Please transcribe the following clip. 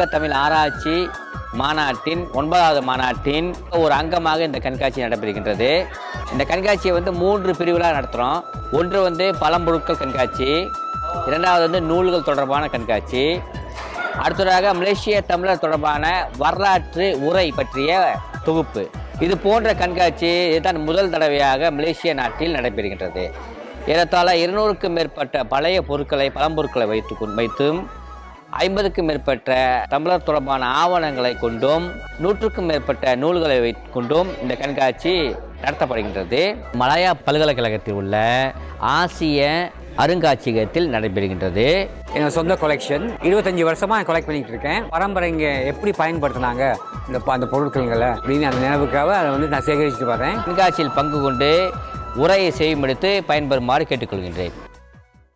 உலக தமிழ் ஆராய்ச்சி மாநாட்டின் ஒன்பதாவது மாநாட்டின் ஒரு அங்கமாக இந்த கண்காட்சி நடைபெறுகின்றது இந்த கண்காட்சியை வந்து மூன்று பிரிவுகளாக நடத்துகிறோம் ஒன்று வந்து பழம்பொருட்கள் கண்காட்சி இரண்டாவது வந்து நூல்கள் தொடர்பான கண்காட்சி அடுத்ததாக மலேசிய தமிழர் தொடர்பான வரலாற்று உரை பற்றிய தொகுப்பு இது போன்ற கண்காட்சி இதுதான் முதல் தடவையாக மலேசிய நாட்டில் நடைபெறுகின்றது ஏறத்தாழ இருநூறுக்கும் மேற்பட்ட பழைய பொருட்களை பழம்பொருட்களை வைத்து கொண்டு- வைத்தும் ஐம்பதுக்கும் மேற்பட்ட தமிழர் தொடர்பான ஆவணங்களை கொண்டும் நூற்றுக்கும் மேற்பட்ட நூல்களை வைத்து கொண்டும் இந்த கண்காட்சி நடத்தப்படுகின்றது மலாயா பல்கலைக்கழகத்தில் உள்ள ஆசிய அருங்காட்சியகத்தில் நடைபெறுகின்றது என்னோட சொந்த கொலெக்ஷன் இருபத்தஞ்சி வருஷமாக கலெக்ட் பண்ணிட்டு இருக்கேன் பரம்பரைங்க எப்படி பயன்படுத்தினாங்க இந்த ப- அந்த பொருட்களை அப்படின்னு அந்த நினைவுக்காக அதை வந்து நான் சேகரிச்சுட்டு வரேன் கண்காட்சியில் பங்கு கொண்டு உரையை செய்யும்படுத்து பயன்பெறுமாறு கேட்டுக்கொள்கின்றேன்